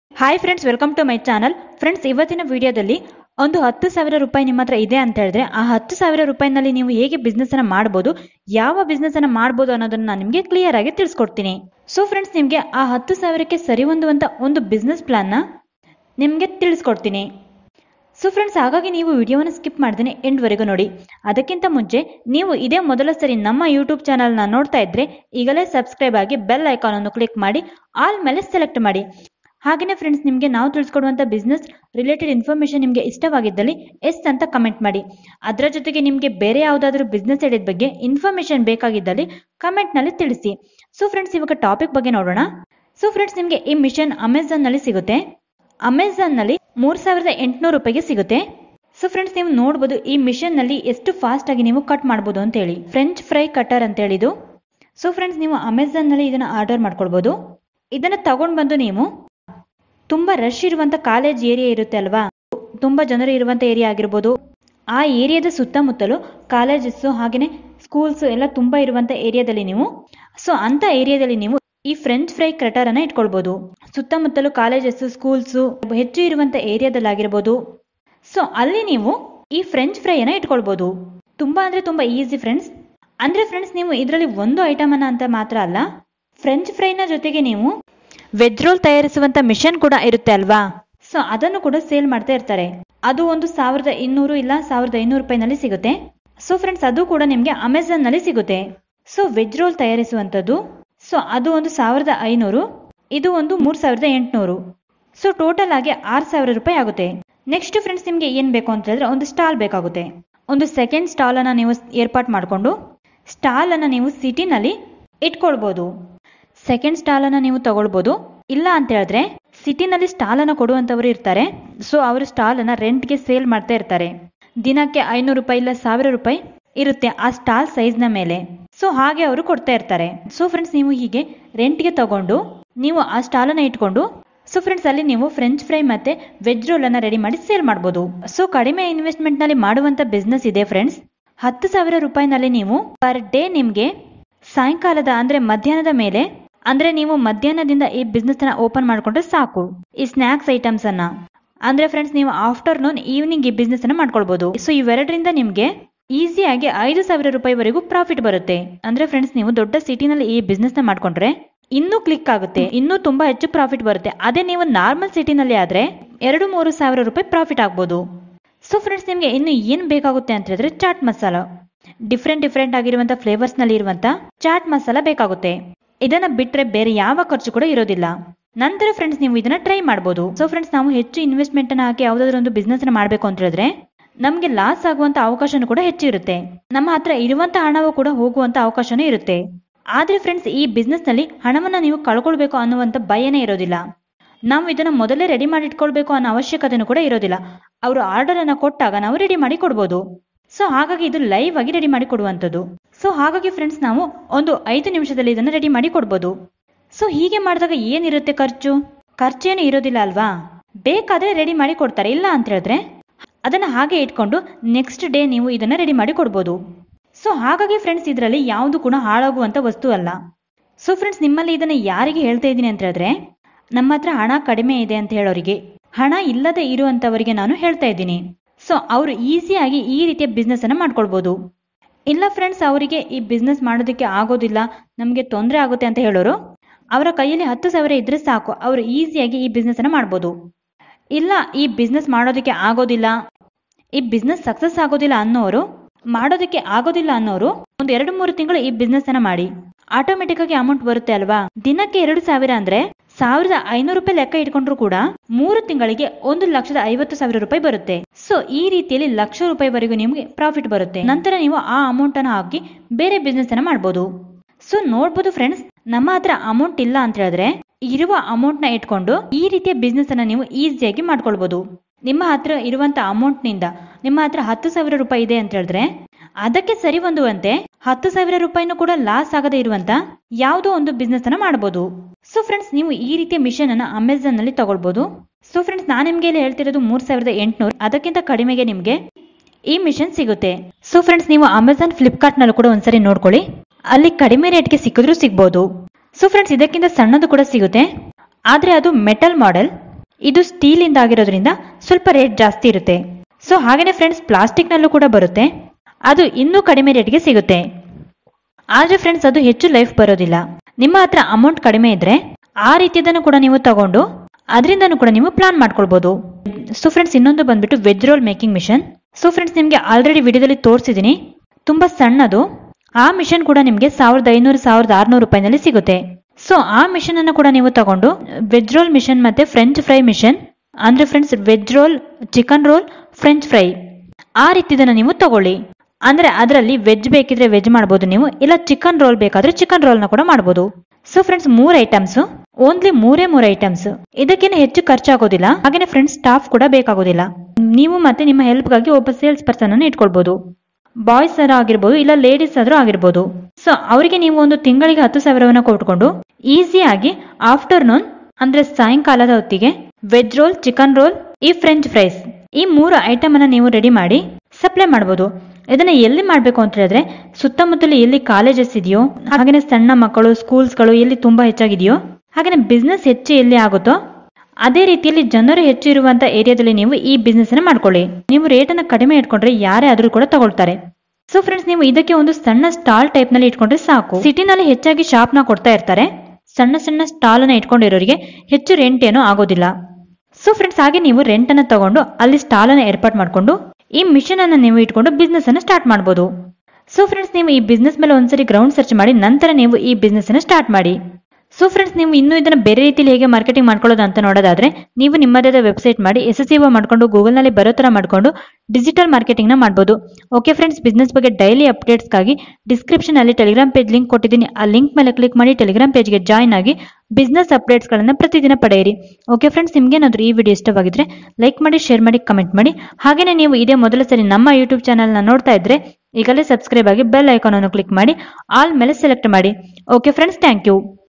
hi friends welcome to my channel friends ಇವತ್ತಿನ ವಿಡಿಯೋದಲ್ಲಿ ಒಂದು ಹತ್ತು ಸಾವಿರ ರೂಪಾಯಿ ನಿಮ್ಮ ಹತ್ರ ಇದೆ ಅಂತ ಹೇಳಿದ್ರೆ ಆ ಹತ್ತು ಸಾವಿರ ರೂಪಾಯಿನಲ್ಲಿ ನೀವು ಹೇಗೆ ಬಿಸ್ನೆಸ್ ಅನ್ನ ಮಾಡ್ಬೋದು ಯಾವ ಬಿಸ್ನೆಸ್ ಅನ್ನ ಮಾಡ್ಬೋದು ಅನ್ನೋದನ್ನ ನಾನು ನಿಮಗೆ ಕ್ಲಿಯರ್ ಆಗಿ ತಿಳಿಸ್ಕೊಡ್ತೀನಿ ಸೊ ಫ್ರೆಂಡ್ಸ್ ನಿಮಗೆ ಆ ಹತ್ತು ಸಾವಿರಕ್ಕೆ ಸರಿ ಹೊಂದುವಂತ ಒಂದು ಬಿಸ್ನೆಸ್ ಪ್ಲಾನ್ನ ನಿಮಗೆ ತಿಳಿಸ್ಕೊಡ್ತೀನಿ ಸೊ ಫ್ರೆಂಡ್ಸ್ ಹಾಗಾಗಿ ನೀವು ವಿಡಿಯೋವನ್ನು ಸ್ಕಿಪ್ ಮಾಡ್ದೇನೆ ಎಂಡ್ವರೆಗೂ ನೋಡಿ ಅದಕ್ಕಿಂತ ಮುಂಚೆ ನೀವು ಇದೇ ಮೊದಲ ಸರಿ ನಮ್ಮ ಯೂಟ್ಯೂಬ್ ಚಾನಲ್ನ ನೋಡ್ತಾ ಇದ್ರೆ ಈಗಲೇ ಸಬ್ಸ್ಕ್ರೈಬ್ ಆಗಿ ಬೆಲ್ ಐಕಾನ್ ಅನ್ನು ಕ್ಲಿಕ್ ಮಾಡಿ ಆಲ್ ಮೇಲೆ ಸೆಲೆಕ್ಟ್ ಮಾಡಿ ಹಾಗೆಯೇ ಫ್ರೆಂಡ್ಸ್ ನಿಮಗೆ ನಾವು ತಿಳಿಸ್ಕೊಡುವಂಥ ಬಿಸ್ನೆಸ್ ರಿಲೇಟೆಡ್ ಇನ್ಫಾರ್ಮೇಷನ್ ನಿಮಗೆ ಇಷ್ಟವಾಗಿದ್ದಲ್ಲಿ ಎಸ್ ಅಂತ ಕಮೆಂಟ್ ಮಾಡಿ ಅದರ ಜೊತೆಗೆ ನಿಮಗೆ ಬೇರೆ ಯಾವುದಾದ್ರೂ ಬಿಸ್ನೆಸ್ ಐಡಿಯಾದ ಬಗ್ಗೆ ಇನ್ಫಾರ್ಮೇಷನ್ ಬೇಕಾಗಿದ್ದಲ್ಲಿ ಕಮೆಂಟ್ನಲ್ಲಿ ತಿಳಿಸಿ ಸೊ ಫ್ರೆಂಡ್ಸ್ ಇವಾಗ ಟಾಪಿಕ್ ಬಗ್ಗೆ ನೋಡೋಣ ಸೊ ಫ್ರೆಂಡ್ಸ್ ನಿಮಗೆ ಈ ಮಿಷನ್ ಅಮೆಝಾನ್ನಲ್ಲಿ ಸಿಗುತ್ತೆ ಅಮೆಝಾನ್ನಲ್ಲಿ ಮೂರು ಸಾವಿರದ ಎಂಟುನೂರು ರೂಪಾಯಿಗೆ ಸಿಗುತ್ತೆ ಸೊ ಫ್ರೆಂಡ್ಸ್ ನೀವು ನೋಡ್ಬೋದು ಈ ಮಿಷನ್ ನಲ್ಲಿ ಎಷ್ಟು ಫಾಸ್ಟ್ ಆಗಿ ನೀವು ಕಟ್ ಮಾಡ್ಬೋದು ಅಂತ ಹೇಳಿ ಫ್ರೆಂಚ್ ಫ್ರೈ ಕಟರ್ ಅಂತ ಹೇಳಿದು ಸೊ ಫ್ರೆಂಡ್ಸ್ ನೀವು ಅಮೆಝಾನ್ ನಲ್ಲಿ ಇದನ್ನ ಆರ್ಡರ್ ಮಾಡ್ಕೊಳ್ಬೋದು ಇದನ್ನ ತಗೊಂಡ್ ಬಂದು ನೀವು ತುಂಬಾ ರಶ್ ಇರುವಂತ ಕಾಲೇಜ್ ಏರಿಯಾ ಇರುತ್ತೆ ಅಲ್ವಾ ತುಂಬಾ ಜನರು ಇರುವಂತ ಏರಿಯಾ ಆಗಿರ್ಬೋದು ಆ ಏರಿಯಾದ ಸುತ್ತಮುತ್ತಲು ಕಾಲೇಜಸ್ ಹಾಗೇನೆ ಸ್ಕೂಲ್ಸ್ ಎಲ್ಲ ತುಂಬಾ ಇರುವಂತ ಏರಿಯಾದಲ್ಲಿ ನೀವು ಸೊ ಅಂತ ಏರಿಯಾದಲ್ಲಿ ನೀವು ಈ ಫ್ರೆಂಚ್ ಫ್ರೈ ಕ್ರಟರ್ ಅನ್ನ ಇಟ್ಕೊಳ್ಬಹುದು ಸುತ್ತಮುತ್ತಲು ಕಾಲೇಜಸ್ ಸ್ಕೂಲ್ಸ್ ಹೆಚ್ಚು ಇರುವಂತ ಏರಿಯಾದಲ್ಲಿ ಆಗಿರ್ಬೋದು ಸೊ ಅಲ್ಲಿ ನೀವು ಈ ಫ್ರೆಂಚ್ ಫ್ರೈ ಅನ್ನ ಇಟ್ಕೊಳ್ಬಹುದು ತುಂಬಾ ಅಂದ್ರೆ ತುಂಬಾ ಈಸಿ ಫ್ರೆಂಡ್ಸ್ ಅಂದ್ರೆ ಫ್ರೆಂಡ್ಸ್ ನೀವು ಇದರಲ್ಲಿ ಒಂದು ಐಟಮ್ ಅನ್ನ ಅಂತ ಮಾತ್ರ ಅಲ್ಲ ಫ್ರೆಂಚ್ ಫ್ರೈನ ಜೊತೆಗೆ ನೀವು ವೆಜ್ ರೋಲ್ ತಯಾರಿಸುವಂತ ಮಿಷನ್ ಕೂಡ ಇರುತ್ತೆ ಅಲ್ವಾ ಸೊ ಅದನ್ನು ಕೂಡ ಸೇಲ್ ಮಾಡ್ತಾ ಇರ್ತಾರೆ ಅದು ಒಂದು ಸಾವಿರದ ಇನ್ನೂರು ಇಲ್ಲ ಸಾವಿರದ ಐನೂರು ರೂಪಾಯಿನಲ್ಲಿ ಸಿಗುತ್ತೆ ಸೊ ಫ್ರೆಂಡ್ಸ್ ಅದು ಕೂಡ ನಿಮಗೆ ಅಮೆಝಾನ್ ನಲ್ಲಿ ಸಿಗುತ್ತೆ ಸೊ ವೆಜ್ ರೋಲ್ ತಯಾರಿಸುವಂತದ್ದು ಸೊ ಅದು ಒಂದು ಸಾವಿರದ ಐನೂರು ಇದು ಒಂದು ಮೂರ್ ಸಾವಿರದ ಎಂಟುನೂರು ಸೊ ಟೋಟಲ್ ಆಗಿ ಆರು ಸಾವಿರ ರೂಪಾಯಿ ಆಗುತ್ತೆ ನೆಕ್ಸ್ಟ್ ಫ್ರೆಂಡ್ಸ್ ನಿಮಗೆ ಏನ್ ಬೇಕು ಅಂತ ಹೇಳಿದ್ರೆ ಒಂದು ಸ್ಟಾಲ್ ಬೇಕಾಗುತ್ತೆ ಒಂದು ಸೆಕೆಂಡ್ ಸ್ಟಾಲ್ ಅನ್ನ ನೀವು ಏರ್ಪಾಟ್ ಮಾಡಿಕೊಂಡು ಸ್ಟಾಲ್ ಅನ್ನ ನೀವು ಸಿಟಿನಲ್ಲಿ ಇಟ್ಕೊಳ್ಬಹುದು ಸೆಕೆಂಡ್ ಸ್ಟಾಲ್ ಅನ್ನ ನೀವು ತಗೊಳ್ಬಹುದು ಇಲ್ಲ ಅಂತ ಹೇಳಿದ್ರೆ ಸಿಟಿನಲ್ಲಿ ಸ್ಟಾಲ್ ಅನ್ನ ಕೊಡುವಂತವರು ಇರ್ತಾರೆ ಸೊ ಅವರು ಸ್ಟಾಲ್ ಅನ್ನ ರೆಂಟ್ಗೆ ಸೇಲ್ ಮಾಡ್ತಾ ಇರ್ತಾರೆ ದಿನಕ್ಕೆ ಐನೂರು ರೂಪಾಯಿ ಇಲ್ಲ ಸಾವಿರ ರೂಪಾಯಿ ಇರುತ್ತೆ ಆ ಸ್ಟಾಲ್ ಸೈಜ್ ನ ಮೇಲೆ ಸೊ ಹಾಗೆ ಅವರು ಕೊಡ್ತಾ ಇರ್ತಾರೆ ಸೊ ಫ್ರೆಂಡ್ಸ್ ನೀವು ಹೀಗೆ ರೆಂಟ್ಗೆ ತಗೊಂಡು ನೀವು ಆ ಸ್ಟಾಲ್ ಅನ್ನ ಇಟ್ಕೊಂಡು ಸೊ ಫ್ರೆಂಡ್ಸ್ ಅಲ್ಲಿ ನೀವು ಫ್ರೆಂಚ್ ಫ್ರೈ ಮತ್ತೆ ವೆಜ್ ರೋಲ್ ಅನ್ನ ರೆಡಿ ಮಾಡಿ ಸೇಲ್ ಮಾಡಬಹುದು ಸೊ ಕಡಿಮೆ ಇನ್ವೆಸ್ಟ್ಮೆಂಟ್ ನಲ್ಲಿ ಮಾಡುವಂತ ಬಿಸ್ನೆಸ್ ಇದೆ ಫ್ರೆಂಡ್ಸ್ ಹತ್ತು ಸಾವಿರ ರೂಪಾಯಿನಲ್ಲಿ ನೀವು ಪರ್ ಡೇ ನಿಮ್ಗೆ ಸಾಯಂಕಾಲದ ಅಂದ್ರೆ ಮಧ್ಯಾಹ್ನದ ಮೇಲೆ ಅಂದ್ರೆ ನೀವು ಮಧ್ಯಾಹ್ನದಿಂದ ಈ ಬಿಸ್ನೆಸ್ ಅನ್ನ ಓಪನ್ ಮಾಡ್ಕೊಂಡ್ರೆ ಸಾಕು ಈ ಸ್ನಾಕ್ಸ್ ಐಟಮ್ಸ್ ಅನ್ನ ಅಂದ್ರೆ ಫ್ರೆಂಡ್ಸ್ ನೀವು ಆಫ್ಟರ್ನೂನ್ ಈವ್ನಿಂಗ್ ಈ ಬಿಸ್ನೆಸ್ ಅನ್ನ ಮಾಡ್ಕೊಳ್ಬಹುದು ಸೊ ಇವೆರಡರಿಂದ ನಿಮ್ಗೆ ಈಸಿಯಾಗಿ ಐದು ಸಾವಿರ ರೂಪಾಯಿವರೆಗೂ ಪ್ರಾಫಿಟ್ ಬರುತ್ತೆ ಅಂದ್ರೆ ಫ್ರೆಂಡ್ಸ್ ನೀವು ದೊಡ್ಡ ಸಿಟಿನಲ್ಲಿ ಈ ಬಿಸ್ನೆಸ್ ನ ಮಾಡ್ಕೊಂಡ್ರೆ ಇನ್ನೂ ಕ್ಲಿಕ್ ಆಗುತ್ತೆ ಇನ್ನೂ ತುಂಬಾ ಹೆಚ್ಚು ಪ್ರಾಫಿಟ್ ಬರುತ್ತೆ ಅದೇ ನೀವು ನಾರ್ಮಲ್ ಸಿಟಿನಲ್ಲಿ ಆದ್ರೆ ಎರಡು ಮೂರು ಸಾವಿರ ರೂಪಾಯಿ ಪ್ರಾಫಿಟ್ ಆಗ್ಬೋದು ಸೊ ಫ್ರೆಂಡ್ಸ್ ನಿಮ್ಗೆ ಇನ್ನು ಏನ್ ಬೇಕಾಗುತ್ತೆ ಅಂತ ಹೇಳಿದ್ರೆ ಚಾಟ್ ಮಸಾಲ ಡಿಫ್ರೆಂಟ್ ಡಿಫ್ರೆಂಟ್ ಆಗಿರುವಂತ ಫ್ಲೇವರ್ಸ್ ನಲ್ಲಿ ಇರುವಂತ ಚಾಟ್ ಮಸಾಲ ಬೇಕಾಗುತ್ತೆ ಇದನ್ನ ಬಿಟ್ರೆ ಬೇರೆ ಯಾವ ಖರ್ಚು ಕೂಡ ಇರೋದಿಲ್ಲ ನಂತರ ಫ್ರೆಂಡ್ಸ್ ನೀವು ಇದನ್ನ ಟ್ರೈ ಮಾಡಬಹುದು ಸೊ ಫ್ರೆಂಡ್ಸ್ ನಾವು ಹೆಚ್ಚು ಇನ್ವೆಸ್ಟ್ಮೆಂಟ್ ಅನ್ನ ಹಾಕಿ ಯಾವ್ದಾದ್ರು ಒಂದು ಬಿಸ್ನೆಸ್ ನ ಮಾಡ್ಬೇಕು ಅಂತ ಹೇಳಿದ್ರೆ ನಮ್ಗೆ ಲಾಸ್ ಆಗುವಂತ ಅವಕಾಶನೂ ಕೂಡ ಹೆಚ್ಚು ಇರುತ್ತೆ ನಮ್ಮ ಹತ್ರ ಇರುವಂತ ಹಣವೂ ಕೂಡ ಹೋಗುವಂತ ಅವಕಾಶನೂ ಇರುತ್ತೆ ಆದ್ರೆ ಫ್ರೆಂಡ್ಸ್ ಈ ಬಿಸ್ನೆಸ್ ನಲ್ಲಿ ಹಣವನ್ನ ನೀವು ಕಳ್ಕೊಳ್ಬೇಕು ಅನ್ನುವಂತ ಭಯನೇ ಇರೋದಿಲ್ಲ ನಾವು ಇದನ್ನ ಮೊದಲೇ ರೆಡಿ ಮಾಡಿ ಇಟ್ಕೊಳ್ಬೇಕು ಅನ್ನೋ ಅವಶ್ಯಕತೆನೂ ಕೂಡ ಇರೋದಿಲ್ಲ ಅವರು ಆರ್ಡರ್ ಅನ್ನ ಕೊಟ್ಟಾಗ ನಾವು ರೆಡಿ ಮಾಡಿ ಕೊಡ್ಬೋದು ಸೊ ಹಾಗಾಗಿ ಇದು ಲೈವ್ ಆಗಿ ರೆಡಿ ಮಾಡಿ ಕೊಡುವಂಥದ್ದು ಸೊ ಹಾಗಾಗಿ ಫ್ರೆಂಡ್ಸ್ ನಾವು ಒಂದು ಐದು ನಿಮಿಷದಲ್ಲಿ ಇದನ್ನ ರೆಡಿ ಮಾಡಿ ಕೊಡ್ಬೋದು ಸೊ ಹೀಗೆ ಮಾಡಿದಾಗ ಏನಿರುತ್ತೆ ಖರ್ಚು ಖರ್ಚೇನು ಇರೋದಿಲ್ಲ ಅಲ್ವಾ ಬೇಕಾದ್ರೆ ರೆಡಿ ಮಾಡಿ ಕೊಡ್ತಾರೆ ಇಲ್ಲ ಅಂತ ಹೇಳಿದ್ರೆ ಅದನ್ನ ಹಾಗೆ ಇಟ್ಕೊಂಡು ನೆಕ್ಸ್ಟ್ ಡೇ ನೀವು ಇದನ್ನ ರೆಡಿ ಮಾಡಿ ಕೊಡ್ಬೋದು ಸೊ ಹಾಗಾಗಿ ಫ್ರೆಂಡ್ಸ್ ಇದರಲ್ಲಿ ಯಾವುದು ಕೂಡ ಹಾಳಾಗುವಂತ ವಸ್ತು ಅಲ್ಲ ಸೊ ಫ್ರೆಂಡ್ಸ್ ನಿಮ್ಮಲ್ಲಿ ಇದನ್ನ ಯಾರಿಗೆ ಹೇಳ್ತಾ ಇದ್ದೀನಿ ಅಂತ ಹೇಳಿದ್ರೆ ನಮ್ಮ ಹತ್ರ ಹಣ ಕಡಿಮೆ ಇದೆ ಅಂತ ಹೇಳೋರಿಗೆ ಹಣ ಇಲ್ಲದೆ ಇರುವಂತವರಿಗೆ ನಾನು ಹೇಳ್ತಾ ಇದ್ದೀನಿ ಸೊ ಅವರು ಈಸಿಯಾಗಿ ಈ ರೀತಿಯ ಬಿಸ್ನೆಸ್ ಅನ್ನ ಮಾಡ್ಕೊಳ್ಬಹುದು ಇಲ್ಲ ಫ್ರೆಂಡ್ಸ್ ಅವರಿಗೆ ಈ ಬಿಸ್ನೆಸ್ ಮಾಡೋದಕ್ಕೆ ಆಗೋದಿಲ್ಲ ನಮಗೆ ತೊಂದರೆ ಆಗುತ್ತೆ ಅಂತ ಹೇಳೋರು ಅವರ ಕೈಯಲ್ಲಿ ಹತ್ತು ಸಾವಿರ ಇದ್ರೆ ಸಾಕು ಅವರು ಈಸಿಯಾಗಿ ಈ ಬಿಸ್ನೆಸ್ ಅನ್ನ ಮಾಡ್ಬೋದು ಇಲ್ಲ ಈ ಬಿಸ್ನೆಸ್ ಮಾಡೋದಕ್ಕೆ ಆಗೋದಿಲ್ಲ ಈ ಬಿಸ್ನೆಸ್ ಸಕ್ಸಸ್ ಆಗೋದಿಲ್ಲ ಅನ್ನೋರು ಮಾಡೋದಕ್ಕೆ ಆಗೋದಿಲ್ಲ ಅನ್ನೋರು ಒಂದು ಎರಡು ಮೂರು ತಿಂಗಳು ಈ ಬಿಸ್ನೆಸ್ ಅನ್ನ ಮಾಡಿ ಆಟೋಮೆಟಿಕ್ ಆಗಿ ಅಮೌಂಟ್ ಬರುತ್ತೆ ಅಲ್ವಾ ದಿನಕ್ಕೆ ಎರಡು ಸಾವಿರ ಅಂದ್ರೆ ಸಾವಿರದ ಐನೂರು ರೂಪಾಯಿ ಲೆಕ್ಕ ಇಟ್ಕೊಂಡ್ರು ಕೂಡ ಮೂರು ತಿಂಗಳಿಗೆ ಒಂದು ಲಕ್ಷದ ಐವತ್ತು ಸಾವಿರ ರೂಪಾಯಿ ಬರುತ್ತೆ ಸೊ ಈ ರೀತಿಯಲ್ಲಿ ಲಕ್ಷ ರೂಪಾಯಿವರೆಗೂ ನಿಮಗೆ ಪ್ರಾಫಿಟ್ ಬರುತ್ತೆ ನಂತರ ನೀವು ಆ ಅಮೌಂಟ್ ಅನ್ನ ಹಾಕಿ ಬೇರೆ ಬಿಸ್ನೆಸ್ ಅನ್ನ ಮಾಡ್ಬೋದು ಸೊ ನೋಡ್ಬೋದು ಫ್ರೆಂಡ್ಸ್ ನಮ್ಮ ಹತ್ರ ಅಮೌಂಟ್ ಇಲ್ಲ ಅಂತ ಹೇಳಿದ್ರೆ ಇರುವ ಅಮೌಂಟ್ ನ ಇಟ್ಕೊಂಡು ಈ ರೀತಿಯ ಬಿಸ್ನೆಸ್ ಅನ್ನ ನೀವು ಈಸಿಯಾಗಿ ಮಾಡ್ಕೊಳ್ಬಹುದು ನಿಮ್ಮ ಹತ್ರ ಇರುವಂತ ಅಮೌಂಟ್ ನಿಂದ ನಿಮ್ಮ ಹತ್ರ ಹತ್ತು ಸಾವಿರ ರೂಪಾಯಿ ಇದೆ ಅಂತ ಹೇಳಿದ್ರೆ ಅದಕ್ಕೆ ಸರಿ ಹೊಂದುವಂತೆ ಹತ್ತು ಸಾವಿರ ರೂಪಾಯಿನೂ ಕೂಡ ಲಾಸ್ ಆಗದೆ ಇರುವಂತ ಯಾವುದೋ ಒಂದು ಬಿಸ್ನೆಸ್ ಅನ್ನ ಮಾಡಬಹುದು ಸೊ ಫ್ರೆಂಡ್ಸ್ ನೀವು ಈ ರೀತಿಯ ಮಿಷನ್ ಅನ್ನ ಅಮೆಝಾನ್ ನಲ್ಲಿ ತಗೊಳ್ಬಹುದು ಸೊ ಫ್ರೆಂಡ್ಸ್ ನಾನು ನಿಮ್ಗೆ ಇಲ್ಲಿ ಹೇಳ್ತಿರೋದು ಮೂರ್ ಸಾವಿರದ ಎಂಟುನೂರು ಅದಕ್ಕಿಂತ ಕಡಿಮೆಗೆ ನಿಮ್ಗೆ ಈ ಮಿಷನ್ ಸಿಗುತ್ತೆ ಸೊ ಫ್ರೆಂಡ್ಸ್ ನೀವು ಅಮೆಝಾನ್ ಫ್ಲಿಪ್ಕಾರ್ಟ್ ನಲ್ಲೂ ಕೂಡ ಒಂದ್ಸರಿ ನೋಡ್ಕೊಳ್ಳಿ ಅಲ್ಲಿ ಕಡಿಮೆ ರೇಟ್ಗೆ ಸಿಕ್ಕಿದ್ರೂ ಸಿಗ್ಬೋದು ಸೊ ಫ್ರೆಂಡ್ಸ್ ಇದಕ್ಕಿಂತ ಸಣ್ಣದು ಕೂಡ ಸಿಗುತ್ತೆ ಆದ್ರೆ ಅದು ಮೆಟಲ್ ಮಾಡೆಲ್ ಇದು ಸ್ಟೀಲ್ ಇಂದ ಆಗಿರೋದ್ರಿಂದ ಸ್ವಲ್ಪ ರೇಟ್ ಜಾಸ್ತಿ ಇರುತ್ತೆ ಸೊ ಹಾಗೇನೆ ಫ್ರೆಂಡ್ಸ್ ಪ್ಲಾಸ್ಟಿಕ್ ನಲ್ಲೂ ಕೂಡ ಬರುತ್ತೆ ಅದು ಇನ್ನೂ ಕಡಿಮೆ ರೇಟ್ಗೆ ಸಿಗುತ್ತೆ ಆದ್ರೆ ಫ್ರೆಂಡ್ಸ್ ಅದು ಹೆಚ್ಚು ಲೈಫ್ ಬರೋದಿಲ್ಲ ನಿಮ್ಮ ಹತ್ರ ಅಮೌಂಟ್ ಕಡಿಮೆ ಇದ್ರೆ ಆ ರೀತಿಯದನ್ನು ಕೂಡ ನೀವು ತಗೊಂಡು ಅದರಿಂದನೂ ಕೂಡ ನೀವು ಪ್ಲಾನ್ ಮಾಡ್ಕೊಳ್ಬಹುದು ಸೊ ಫ್ರೆಂಡ್ಸ್ ಇನ್ನೊಂದು ಬಂದ್ಬಿಟ್ಟು veg roll making machine so friends ನಿಮಗೆ ಆಲ್ರೆಡಿ ವಿಡಿಯೋದಲ್ಲಿ ತೋರಿಸಿದ್ದೀನಿ ತುಂಬಾ ಸಣ್ಣದು ಆ ಮಿಷನ್ ಕೂಡ ನಿಮಗೆ ಸಾವಿರದ ಐನೂರು ಸಾವಿರದ ಆರ್ನೂರು ರೂಪಾಯಿನಲ್ಲಿ ಸಿಗುತ್ತೆ ಸೊ ಆ ಮಿಷನ್ ಅನ್ನು ಕೂಡ ನೀವು ತಗೊಂಡು ವೆಜ್ ರೋಲ್ ಮಿಷನ್ ಮತ್ತೆ ಫ್ರೆಂಚ್ ಫ್ರೈ ಮಿಷನ್ ಅಂದ್ರೆ friends veg roll chicken roll French fry ಆ ರೀತಿದನ್ನ ನೀವು ತಗೊಳ್ಳಿ ಅಂದ್ರೆ ಅದರಲ್ಲಿ ವೆಜ್ ಬೇಕಿದ್ರೆ ವೆಜ್ ಮಾಡ್ಬೋದು ನೀವು ಇಲ್ಲ ಚಿಕನ್ ರೋಲ್ ಬೇಕಾದ್ರೆ ಚಿಕನ್ ರೋಲ್ನ ಕೂಡ ಮಾಡ್ಬೋದು ಸೊ ಫ್ರೆಂಡ್ಸ್ ಮೂರ್ ಐಟಮ್ಸ್ ಓನ್ಲಿ ಮೂರೇ ಮೂರು ಐಟಮ್ಸ್ ಇದಕ್ಕೇನು ಹೆಚ್ಚು ಖರ್ಚಾಗೋದಿಲ್ಲ ಹಾಗೇನೆ ಫ್ರೆಂಡ್ಸ್ ಸ್ಟಾಫ್ ಕೂಡ ಬೇಕಾಗೋದಿಲ್ಲ ನೀವು ಮತ್ತೆ ನಿಮ್ಮ ಹೆಲ್ಪ್ಗಾಗಿ ಒಬ್ಬ ಸೇಲ್ಸ್ ಪರ್ಸನ್ ಅನ್ನು ಇಟ್ಕೊಳ್ಬಹುದು ಬಾಯ್ಸ್ ಆದ್ರೂ ಆಗಿರ್ಬೋದು ಇಲ್ಲ ಲೇಡೀಸ್ ಆದ್ರೂ ಆಗಿರ್ಬೋದು ಸೊ ಅವರಿಗೆ ನೀವು ಒಂದು ತಿಂಗಳಿಗೆ ಹತ್ತು ಸಾವಿರವನ್ನ ಕೊಟ್ಕೊಂಡು ಈಸಿಯಾಗಿ ಆಫ್ಟರ್ನೂನ್ ಅಂದ್ರೆ ಸಾಯಂಕಾಲದ ಹೊತ್ತಿಗೆ ವೆಜ್ ರೋಲ್ ಚಿಕನ್ ರೋಲ್ ಈ ಫ್ರೆಂಚ್ ಫ್ರೈಸ್ ಈ ಮೂರು ಐಟಮ್ ಅನ್ನ ನೀವು ರೆಡಿ ಮಾಡಿ ಸಪ್ಲೈ ಮಾಡಬಹುದು ಇದನ್ನ ಎಲ್ಲಿ ಮಾಡಬೇಕು ಅಂತ ಹೇಳಿದ್ರೆ ಸುತ್ತಮುತ್ತಲು ಎಲ್ಲಿ ಕಾಲೇಜಸ್ ಇದೆಯೋ ಹಾಗೇನೆ ಸಣ್ಣ ಮಕ್ಕಳು ಸ್ಕೂಲ್ಸ್ಗಳು ಎಲ್ಲಿ ತುಂಬಾ ಹೆಚ್ಚಾಗಿದೆಯೋ ಹಾಗೇನೆ ಬಿಸ್ನೆಸ್ ಹೆಚ್ಚು ಎಲ್ಲಿ ಆಗುತ್ತೋ ಅದೇ ರೀತಿಯಲ್ಲಿ ಜನರು ಹೆಚ್ಚು ಇರುವಂತ ಏರಿಯಾದಲ್ಲಿ ನೀವು ಈ ಬಿಸ್ನೆಸ್ ಅನ್ನ ಮಾಡ್ಕೊಳ್ಳಿ ನೀವು ರೇಟ್ ಅನ್ನ ಕಡಿಮೆ ಇಟ್ಕೊಂಡ್ರೆ ಯಾರೇ ಆದ್ರೂ ಕೂಡ ತಗೊಳ್ತಾರೆ ಸೊ ಫ್ರೆಂಡ್ಸ್ ನೀವು ಇದಕ್ಕೆ ಒಂದು ಸಣ್ಣ ಸ್ಟಾಲ್ ಟೈಪ್ ನಲ್ಲಿ ಇಟ್ಕೊಂಡ್ರೆ ಸಾಕು ಸಿಟಿನಲ್ಲಿ ಹೆಚ್ಚಾಗಿ ಶಾಪ್ ನ ಕೊಡ್ತಾ ಇರ್ತಾರೆ ಸಣ್ಣ ಸಣ್ಣ ಸ್ಟಾಲ್ ಅನ್ನ ಇಟ್ಕೊಂಡಿರೋರಿಗೆ ಹೆಚ್ಚು ರೆಂಟ್ ಏನೂ ಆಗೋದಿಲ್ಲ ಸೊ ಫ್ರೆಂಡ್ಸ್ ಹಾಗೆ ನೀವು ರೆಂಟ್ ಅನ್ನ ತಗೊಂಡು ಅಲ್ಲಿ ಸ್ಟಾಲ್ ಅನ್ನ ಏರ್ಪಾಟ್ ಮಾಡ್ಕೊಂಡು ಈ ಮಿಷನ್ ಅನ್ನ ನೀವು ಇಟ್ಕೊಂಡು ಬಿಸ್ನೆಸ್ ಅನ್ನ ಸ್ಟಾರ್ಟ್ ಮಾಡಬಹುದು ಸೊ ಫ್ರೆಂಡ್ಸ್ ನೀವು ಈ ಬಿಸ್ನೆಸ್ ಮೇಲೆ ಒಂದ್ಸರಿ ಗ್ರೌಂಡ್ ಸರ್ಚ್ ಮಾಡಿ ನಂತರ ನೀವು ಈ ಬಿಸ್ನೆಸ್ ಅನ್ನ ಸ್ಟಾರ್ಟ್ ಮಾಡಿ ಸೊ ಫ್ರೆಂಡ್ಸ್ ನೀವು ಇನ್ನೂ ಇದನ್ನ ಬೇರೆ ರೀತಿಯಲ್ಲಿ ಹೇಗೆ ಮಾರ್ಕೆಟಿಂಗ್ ಮಾಡ್ಕೊಳ್ಳೋದು ಅಂತ ನೋಡೋದಾದ್ರೆ ನೀವು ನಿಮ್ಮದೇ ವೆಬ್ಸೈಟ್ ಮಾಡಿ ಎಸ್ ಎಸ್ ಮಾಡ್ಕೊಂಡು Google ನಲ್ಲಿ ಬರೋ ತರ ಮಾಡ್ಕೊಂಡು ಡಿಜಿಟಲ್ ಮಾರ್ಕೆಟಿಂಗ್ ನ ಮಾಡಬಹುದು ಓಕೆ ಫ್ರೆಂಡ್ಸ್ ಬಿಸ್ನೆಸ್ ಬಗ್ಗೆ ಡೈಲಿ ಅಪ್ಡೇಟ್ಸ್ಗಾಗಿ ಡಿಸ್ಕ್ರಿಪ್ಷನ್ ಅಲ್ಲಿ ಟೆಲಿಗ್ರಾಮ್ ಪೇಜ್ ಲಿಂಕ್ ಕೊಟ್ಟಿದ್ದೀನಿ ಆ ಲಿಂಕ್ ಮೇಲೆ ಕ್ಲಿಕ್ ಮಾಡಿ ಟೆಲಿಗ್ರಾಮ್ ಪೇಜ್ಗೆ ಜಾಯ್ನ್ ಆಗಿ ಬಿಸ್ನೆಸ್ ಅಪ್ಡೇಟ್ಸ್ಗಳನ್ನು ಪ್ರತಿದಿನ ಪಡೆಯಿರಿ ಓಕೆ ಫ್ರೆಂಡ್ಸ್ ನಿಮ್ಗೇನಾದ್ರೂ ಈ ವಿಡಿಯೋ ಇಷ್ಟವಾಗಿದ್ರೆ ಲೈಕ್ ಮಾಡಿ ಶೇರ್ ಮಾಡಿ ಕಮೆಂಟ್ ಮಾಡಿ ಹಾಗೇನೇ ನೀವು ಇದೇ ಮೊದಲ ಸರಿ ನಮ್ಮ ಯೂಟ್ಯೂಬ್ ಚಾನಲ್ನ ನೋಡ್ತಾ ಇದ್ರೆ ಈಗಲೇ ಸಬ್ಸ್ಕ್ರೈಬ್ ಆಗಿ ಬೆಲ್ ಐಕಾನ್ ಅನ್ನು ಕ್ಲಿಕ್ ಮಾಡಿ ಆಲ್ ಮೇಲೆ ಸೆಲೆಕ್ಟ್ ಮಾಡಿ ಓಕೆ ಫ್ರೆಂಡ್ಸ್ ಥ್ಯಾಂಕ್ ಯು